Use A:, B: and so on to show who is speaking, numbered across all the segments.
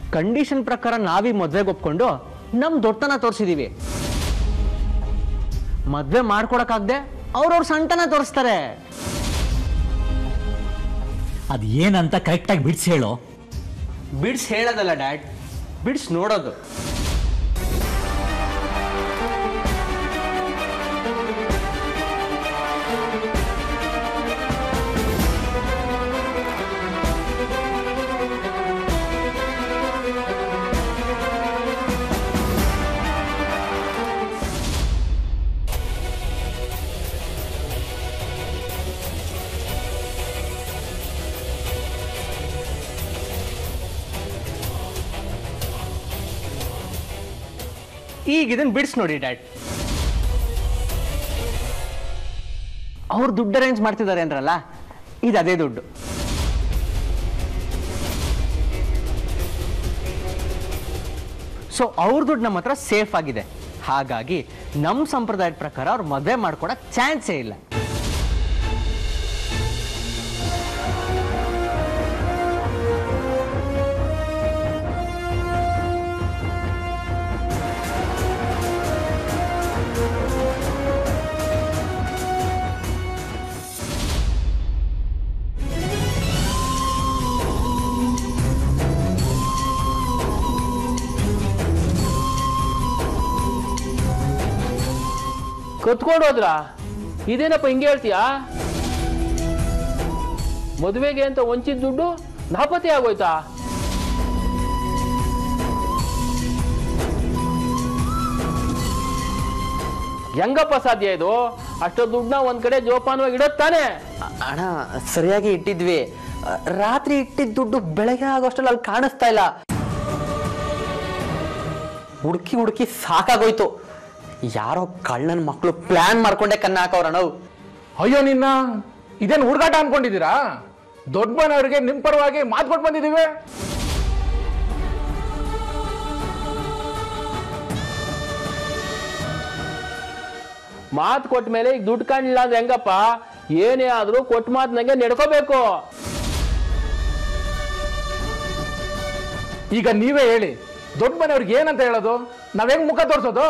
A: Condition ಪ್ರಕಾರ ನಾವೀ ಮದ್ವೆಗೆ ಒಪ್ಕೊಂಡು ನಮ್ ದೊಡ್ಡತನ ತೋರಿಸಿದೀವಿ ಮದ್ವೆ ಮಾಡ್ಕೊಡಕ್ಕಾಗ್ದೆ ಅವ್ರವ್ರ ಸಣ್ತನ ತೋರಿಸ್ತಾರೆ
B: ಅದು ಏನಂತ ಕರೆಕ್ಟಾಗಿ ಬಿಡಿಸಿ ಹೇಳು
A: ಬಿಡ್ಸ್ ಹೇಳೋದಲ್ಲ ಡ್ಯಾಡ್ ಬಿಡ್ಸ್ ನೋಡೋದು ಈಗ ಇದನ್ನ ಬಿಡ್ಸ್ ನೋಡಿ ಡ್ಯಾಡ್ ಅವ್ರು ದುಡ್ಡು ಅರೇಂಜ್ ಮಾಡ್ತಿದ್ದಾರೆ ಅಂದ್ರಲ್ಲ ಇದು ಅದೇ ದುಡ್ಡು ಸೊ ಅವ್ರ ದುಡ್ಡು ನಮ್ಮ ಹತ್ರ ಸೇಫ್ ಆಗಿದೆ ಹಾಗಾಗಿ ನಮ್ಮ ಸಂಪ್ರದಾಯದ ಪ್ರಕಾರ ಅವ್ರು ಮದುವೆ ಮಾಡ್ಕೊಡಕ್ ಚಾನ್ಸೇ ಇಲ್ಲ
C: ಕತ್ಕೊಂಡು ಹೋದ್ರ ಇದೇನಪ್ಪ ಹಿಂಗೆ ಹೇಳ್ತೀಯಾ ಮದುವೆಗೆ ಅಂತ ವಂಚಿದ ದುಡ್ಡು ನಾಪತ್ತೆ ಆಗೋಯ್ತಾ ಹೆಂಗಪ್ಪ ಸಾಧ್ಯ ಇದು ಅಷ್ಟು ದುಡ್ಡನ್ನ ಒಂದ್ ಕಡೆ ಜೋಪಾನವಾಗಿ ಇಡೋದ್ ತಾನೆ
D: ಅಣ್ಣ ಸರಿಯಾಗಿ ಇಟ್ಟಿದ್ವಿ ಅ, ರಾತ್ರಿ ಇಟ್ಟಿದ್ದ ದುಡ್ಡು ಬೆಳಗ್ಗೆ ಆಗೋಷ್ಟರಲ್ಲಿ ಅಲ್ಲಿ ಕಾಣಿಸ್ತಾ ಇಲ್ಲ ಹುಡುಕಿ ಹುಡುಕಿ ಸಾಕಾಗೋಯ್ತು ಯಾರೋ ಕಳ್ಳನ ಮಕ್ಕಳು ಪ್ಲಾನ್ ಮಾಡ್ಕೊಂಡೆ ಕನ್ನ ಹಾಕವ್ರ ನಾವು
E: ಅಯ್ಯೋ ನಿನ್ನ ಇದೇನು ಹುಡುಗಾಟ ಅನ್ಕೊಂಡಿದ್ದೀರಾ ದೊಡ್ಡ ಮನೆಯವ್ರಿಗೆ ನಿಮ್ ಪರವಾಗಿ ಮಾತು ಕೊಟ್ಟು ಬಂದಿದ್ದೀವಿ
C: ಮಾತು ಕೊಟ್ಟ ಮೇಲೆ ಈಗ ದುಡ್ಡು ಕಾಣಲಿಲ್ಲ ಅಂದ್ರೆ ಹೆಂಗಪ್ಪ ಏನೇ ಆದ್ರೂ ಕೊಟ್ಟ ಮಾತಿನಂಗೆ ನಡ್ಕೋಬೇಕು
E: ಈಗ ನೀವೇ ಹೇಳಿ ದೊಡ್ಡ ಮನೆಯವ್ರಿಗೆ ಏನಂತ ಹೇಳೋದು ನಾವ್ ಹೆಂಗ್ ಮುಖ ತೋರ್ಸೋದು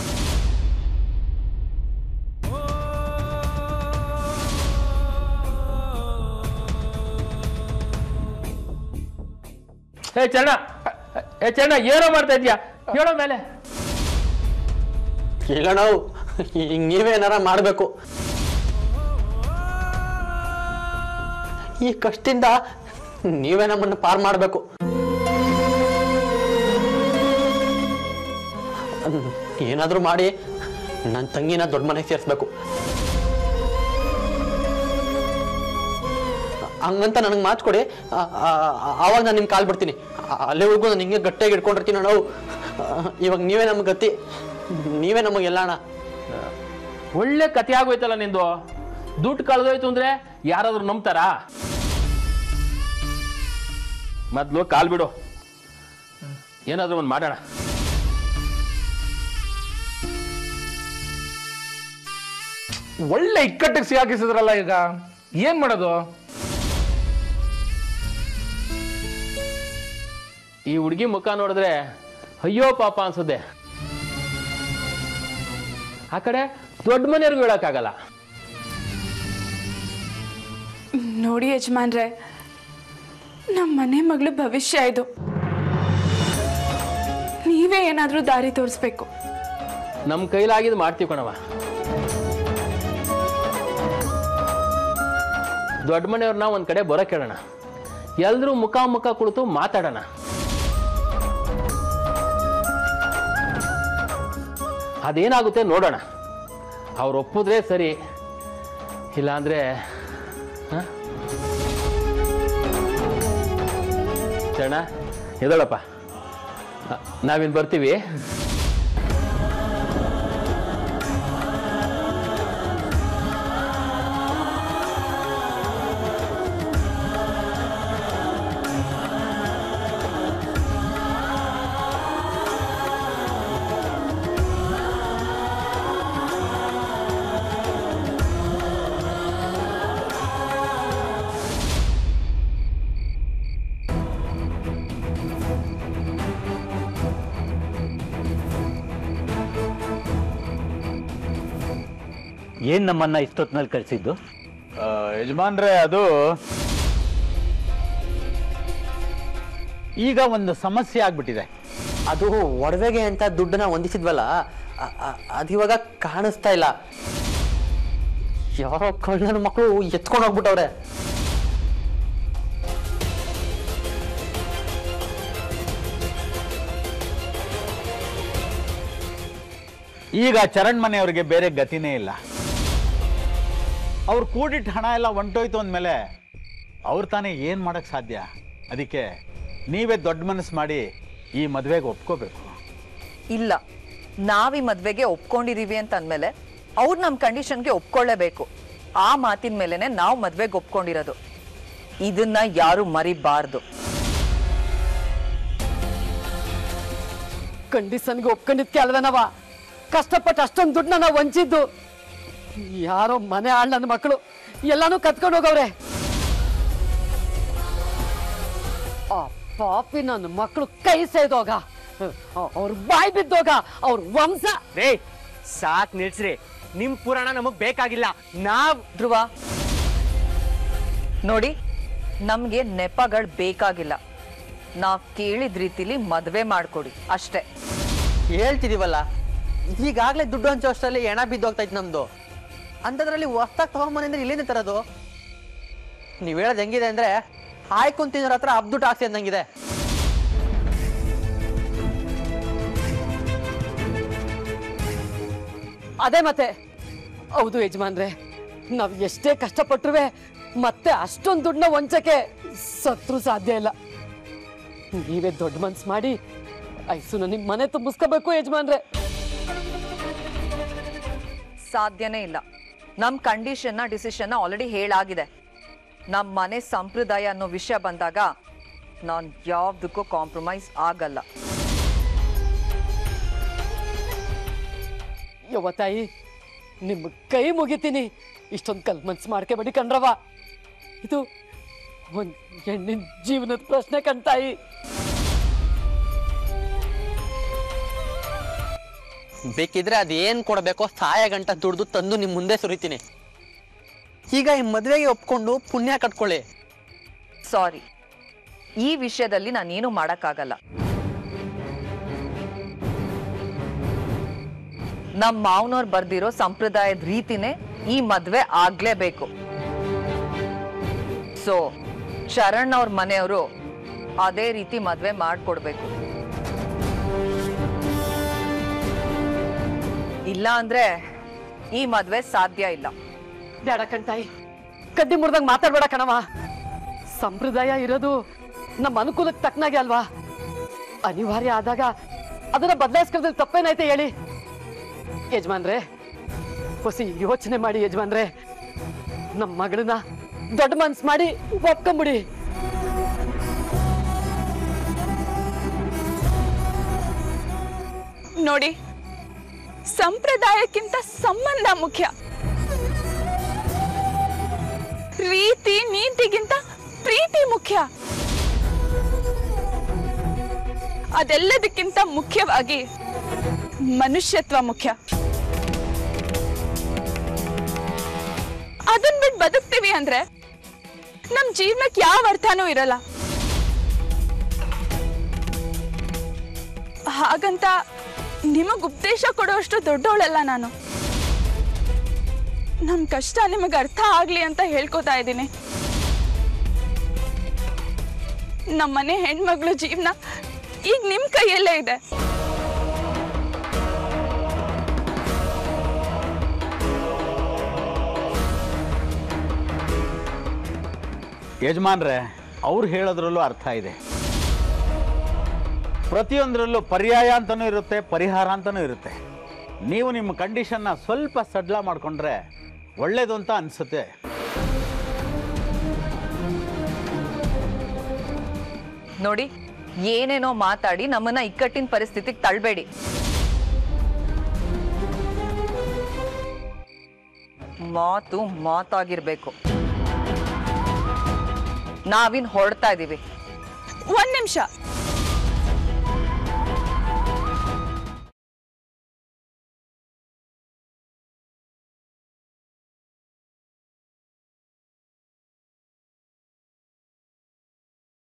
C: ಏ ಚರಣ ಏ ಚರಣ ಏನೋ ಮಾಡ್ತಾ ಇದ್ಯಾ ಹೇಳೋ ಮೇಲೆ
D: ಇಲ್ಲ ನಾವು ಈಗ ನೀವೇನಾರ ಮಾಡಬೇಕು ಈ ಕಷ್ಟದಿಂದ ನೀವೇ ನಮ್ಮನ್ನು ಪಾರ್ ಮಾಡಬೇಕು ಏನಾದರೂ ಮಾಡಿ ನನ್ನ ತಂಗಿನ ದೊಡ್ಡ ಮನೆಗೆ ಸೇರಿಸ್ಬೇಕು ಹಂಗಂತ ನನಗೆ ಮಾತು ಕೊಡಿ ಆ- ಆ- ಆವಾಗ ನಾನು ನಿಮ್ಗೆ ಕಾಲ್ ಬಿಡ್ತೀನಿ ಆ- ಅಲ್ಲಿವರೆಗೂ ನಾನು ಹಿಂಗೆ ಗಟ್ಟಿಯಾಗಿ ಇಟ್ಕೊಂಡಿರ್ತೀನಿ ನಾವು ಇವಾಗ ನೀವೇ ನಮ್ಗೆ ಗತಿ ನೀವೇ ನಮಗೆಲ್ಲ ಅಣ್ಣ
C: ಒಳ್ಳೆ ಕತೆ ಆಗೋಯ್ತಲ್ಲ ನಿಂದು ದುಡ್ಡು ಕಳೆದೋಯ್ತು ಅಂದ್ರೆ ಯಾರಾದ್ರೂ ನಂಬ್ತಾರಾ ಮೊದ್ಲು ಕಾಲ್ ಬಿಡು ಏನಾದ್ರೂ ಒಂದು ಮಾಡೋಣ
E: ಒಳ್ಳೆ ಇಕ್ಕಟ್ಟಿಗೆ ಸಿಗಾಕಿಸಿದ್ರಲ್ಲ ಈಗ ಏನ್ ಮಾಡೋದು
C: ಈ ಹುಡುಗಿ ಮುಖ ನೋಡಿದ್ರೆ ಅಯ್ಯೋ ಪಾಪ ಅನ್ಸುತ್ತೆ ಆ ಕಡೆ ದೊಡ್ಡ ಮನೆಯವ್ರಿಗೂ ಹೇಳಕ್ಕಾಗಲ್ಲ
F: ನೋಡಿ ಯಜಮಾನ್ರೆ ನಮ್ಮ ಮನೆ ಮಗಳ ಭವಿಷ್ಯ ಇದು ನೀವೇ ಏನಾದರೂ ದಾರಿ ತೋರಿಸ್ಬೇಕು
C: ನಮ್ಮ ಕೈಲಾಗಿದ್ದು ಮಾಡ್ತೀವಿ ಕಣವ ದೊಡ್ಡ ಮನೆಯವ್ರನ್ನ ಒಂದ್ ಕಡೆ ಬರೋ ಕೇಳೋಣ ಎಲ್ರೂ ಮುಖ ಮುಖ ಕುಳಿತು ಮಾತಾಡೋಣ ಅದೇನಾಗುತ್ತೆ ನೋಡೋಣ ಅವ್ರು ಒಪ್ಪಿದ್ರೆ ಸರಿ ಇಲ್ಲಾಂದ್ರೆ ಹ? ಚರಣ ಎದಳಪ್ಪ ನಾವಿನ್ ಬರ್ತೀವಿ
B: ಏನ್ ನಮ್ಮನ್ನ ಇಷ್ಟೊತ್ತಿನಲ್ಲಿ ಕಳಿಸಿದ್ದು
G: ಆ, ಯಜಮಾನ್ರೆ ಅದು ಈಗ ಒಂದು ಸಮಸ್ಯೆ ಆಗ್ಬಿಟ್ಟಿದೆ
D: ಅದು ಒಡವೆಗೆ ಅಂತ ದುಡ್ಡನ್ನ ಹೊಂದಿಸಿದ್ವಲ್ಲ ಅ- ಅ- ಅದಿವಾಗ ಕಾಣಿಸ್ತಾ ಇಲ್ಲ ಯಾರೋ ಕಳ್ಳನ ಮಕ್ಕಳು ಎತ್ಕೊಂಡು ಹೋಗ್ಬಿಟ್ಟವ್ರೆ
G: ಈಗ ಚರಣ್ ಮನೆಯವ್ರಿಗೆ ಬೇರೆ ಗತಿನೇ ಇಲ್ಲ ಅವ್ರು ಕೂಡಿಟ್ಟ ಹಣ ಎಲ್ಲ ಹೊಂಟೋಯ್ತು ಅಂದಮೇಲೆ ಅವ್ರು ತಾನೇ ಏನು ಮಾಡೋಕ್ಕೆ ಸಾಧ್ಯ ಅದಕ್ಕೆ ನೀವೇ ದೊಡ್ಡ ಮನಸ್ಸು ಮಾಡಿ ಈ ಮದುವೆಗೆ ಒಪ್ಕೋಬೇಕು
H: ಇಲ್ಲ ನಾವ್ ಈ ಮದ್ವೆಗೆ ಒಪ್ಕೊಂಡಿದೀವಿ ಅಂತ ಅಂದ್ಮೇಲೆ ಅವ್ರು ನಮ್ಮ ಕಂಡೀಷನ್ಗೆ ಒಪ್ಕೊಳ್ಳೇಬೇಕು ಆ ಮಾತಿನ ಮೇಲೆನೆ ನಾವು ಮದ್ವೆಗೆ ಒಪ್ಕೊಂಡಿರೋದು ಇದನ್ನ ಯಾರು ಮರಿಬಾರ್ದು
I: ಕಂಡೀಷನ್ಗೆ ಒಪ್ಕೊಂಡಿದ್ಕೆ ಅಲ್ವೇನವ ಕಷ್ಟಪಟ್ಟು ಅಷ್ಟೊಂದು ದುಡ್ಡನ್ನ ನಾವು ವಂಚಿದ್ದು ಯಾರೋ ಮನೆ ಆಳ್ ನನ್ನ ಮಕ್ಕಳು ಎಲ್ಲಾನು ಕತ್ಕೊಂಡು ಹೋಗವ್ರೆ ಆ ಪಾಪಿ ನನ್ನ ಮಕ್ಕಳು ಕೈ ಸೇದೋಗ ಅವ್ರ ಬಾಯಿ ಬಿದ್ದೋಗ ಅವ್ರ ವಂಶ
A: ರೇ ಸಾಕ್ ನಿಲ್ಸ್ರಿ ನಿಮ್ ಪುರಾಣ ನಮಗ್ ಬೇಕಾಗಿಲ್ಲ ನಾವ್
H: ಧ್ರುವ ನೋಡಿ ನಮ್ಗೆ ನೆಪಗಳು ಬೇಕಾಗಿಲ್ಲ ನಾವ್ ಕೇಳಿದ ರೀತಿಲಿ ಮದ್ವೆ ಮಾಡ್ಕೊಡಿ ಅಷ್ಟೇ
D: ಹೇಳ್ತಿದೀವಲ್ಲ ಈಗಾಗಲೇ ದುಡ್ಡು ಹಂಚೋ ಅಷ್ಟರಲ್ಲಿ ಎಣ ಬಿದ್ದೋಗ್ತೈತೆ ನಮ್ದು ಅಂಥದ್ರಲ್ಲಿ ಹೊಸ್ದಾಗಿ ತಗೊಂಬಂದ್ರೆ ಅಂದ್ರೆ ಇಲ್ಲಿಂದ ತರೋದು ನೀವು ಹೇಳೋದು ಹೆಂಗಿದೆ ಅಂದ್ರೆ ಹಾಯ್ಕೊಂತಿದ್ರ ಹತ್ರ ಅಬ್ದುಟ್ ಹಾಕ್ಸಿ ಅಂದಂಗಿದೆ
I: ಅದೇ ಮತ್ತೆ ಹೌದು ಯಜಮಾನ್ರೆ ನಾವ್ ಎಷ್ಟೇ ಕಷ್ಟಪಟ್ರುವೆ ಮತ್ತೆ ಅಷ್ಟೊಂದು ದುಡ್ಡನ್ನ ವಂಚಕ್ಕೆ ಸತ್ರು ಸಾಧ್ಯ ಇಲ್ಲ ನೀವೇ ದೊಡ್ಡ ಮನ್ಸ್ ಮಾಡಿ ಐಸುನ ನಿಮ್ ಮನೆ ತುಂಬಿಸ್ಕೋಬೇಕು ಯಜಮಾನ್ರೆ
H: ಸಾಧ್ಯನೇ ಇಲ್ಲ ನಮ್ ಕಂಡೀಷನ್ನ ಡಿಸಿಷನ್ನ ಆಲ್ರೆಡಿ ಹೇಳಾಗಿದೆ ನಮ್ ಮನೆ ಸಂಪ್ರದಾಯ ಅನ್ನೋ ವಿಷಯ ಬಂದಾಗ ನಾನ್ ಯಾವ್ದಕ್ಕೂ ಕಾಂಪ್ರಮೈಸ್ ಆಗಲ್ಲ
I: ಯವ್ವ ತಾಯಿ ನಿಮ್ಮ ಕೈ ಮುಗಿತೀನಿ ಇಷ್ಟೊಂದು ಕಲ್ ಮನ್ಸ್ ಮಾಡ್ಕೋಬೇಡಿ ಕಣ್ರವ ಇದು ಒಂದ್ ಹೆಣ್ಣಿನ ಜೀವನದ ಪ್ರಶ್ನೆ ಕಣ್ತಾಯಿ
D: ಬೇಕಿದ್ರೆ ಅದೇನ್ ಕೊಡಬೇಕೋ ಸಹಾಯ ಗಂಟ ದುಡ್ದು ತಂದು ನಿಮ್ ಮುಂದೆ ಸುರಿತೀನಿ ಈಗ ಈ ಮದ್ವೆಗೆ ಒಪ್ಕೊಂಡು ಪುಣ್ಯ ಕಟ್ಕೊಳ್ಳಿ
H: ಸಾರಿ ಈ ವಿಷಯದಲ್ಲಿ ನಾನೇನು ಮಾಡಕ್ಕಾಗಲ್ಲ ನಮ್ ಮಾವನವ್ರು ಬರ್ದಿರೋ ಸಂಪ್ರದಾಯದ ರೀತಿನೇ ಈ ಮದ್ವೆ ಆಗ್ಲೇಬೇಕು ಸೊ ಶರಣ್ ಅವ್ರ ಮನೆಯವರು ಅದೇ ರೀತಿ ಮದ್ವೆ ಮಾಡ್ಕೊಡ್ಬೇಕು ಇಲ್ಲ ಅಂದ್ರೆ ಈ ಮದ್ವೆ ಸಾಧ್ಯ ಇಲ್ಲ
I: ಬೇಡ ಕಣ್ತಾಯಿ ಕಡ್ಡಿ ಮುರಿದಂಗ್ ಮಾತಾಡ್ಬೇಡ ಕಣವ ಸಂಪ್ರದಾಯ ಇರೋದು ನಮ್ಮ ಅನುಕೂಲಕ್ಕೆ ತಕ್ಕನಾಗೆ ಅಲ್ವಾ ಅನಿವಾರ್ಯ ಆದಾಗ ಅದನ್ನ ಬದಲಾಯಿಸ್ಕೊಳ್ಳೋದ್ರಲ್ಲಿ ತಪ್ಪೇನೈತೆ ಹೇಳಿ ಯಜಮಾನ್ರೆ ಹೊಸಿ ಯೋಚನೆ ಮಾಡಿ ಯಜಮಾನ್ರೆ ನಮ್ಮ ಮಗಳನ್ನ ದೊಡ್ಡ ಮನ್ಸ್ ಮಾಡಿ ಒಪ್ಕೊಂಬಿಡಿ
F: ನೋಡಿ ಸಂಪ್ರದಾಯಕ್ಕಿಂತ ಸಂಬಂಧ ಮುಖ್ಯ ರೀತಿ ನೀತಿಗಿಂತ ಪ್ರೀತಿ ಮುಖ್ಯ ಅದೆಲ್ಲದಕ್ಕಿಂತ ಮುಖ್ಯವಾಗಿ ಮನುಷ್ಯತ್ವ ಮುಖ್ಯ ಅದನ್ ಬಿಟ್ಟು ಬದುಕ್ತೀವಿ ಅಂದ್ರೆ ನಮ್ ಜೀವನಕ್ಕೆ ಯಾವ ಅರ್ಥನೂ ಇರಲ್ಲ ಹಾಗಂತ ನಿಮಗ್ ಉಪದೇಶ ಕೊಡುವಷ್ಟು ದೊಡ್ಡವಳಲ್ಲ ನಾನು ನಮ್ ಕಷ್ಟ ನಿಮಗ್ ಅರ್ಥ ಆಗ್ಲಿ ಅಂತ ಹೇಳ್ಕೊತಾ ಇದ್ದೀನಿ ನಮ್ಮನೆ ಹೆಣ್ಮಗಳು ಜೀವನ ಈಗ ನಿಮ್ ಕೈಯಲ್ಲೇ ಇದೆ
G: ಯಜಮಾನ್ರೆ ಅವ್ರು ಹೇಳೋದ್ರಲ್ಲೂ ಅರ್ಥ ಇದೆ ಪ್ರತಿಯೊಂದರಲ್ಲೂ ಪರ್ಯಾಯ ಅಂತನೂ ಇರುತ್ತೆ ಪರಿಹಾರ ಅಂತನೂ ಇರುತ್ತೆ ನೀವು ನಿಮ್ಮ ಕಂಡೀಷನ್ನ ಸ್ವಲ್ಪ ಸಡ್ಲ ಮಾಡಿಕೊಂಡ್ರೆ ಒಳ್ಳೇದು ಅಂತ ಅನಿಸುತ್ತೆ
H: ನೋಡಿ ಏನೇನೋ ಮಾತಾಡಿ ನಮ್ಮನ್ನ ಇಕ್ಕಟ್ಟಿನ ಪರಿಸ್ಥಿತಿಗೆ ತಳ್ಬೇಡಿ ಮಾತು ಮಾತಾಗಿರ್ಬೇಕು ನಾವಿನ್ ಹೊರಡ್ತಾ ಇದೀವಿ
F: ಒಂದ್ ನಿಮಿಷ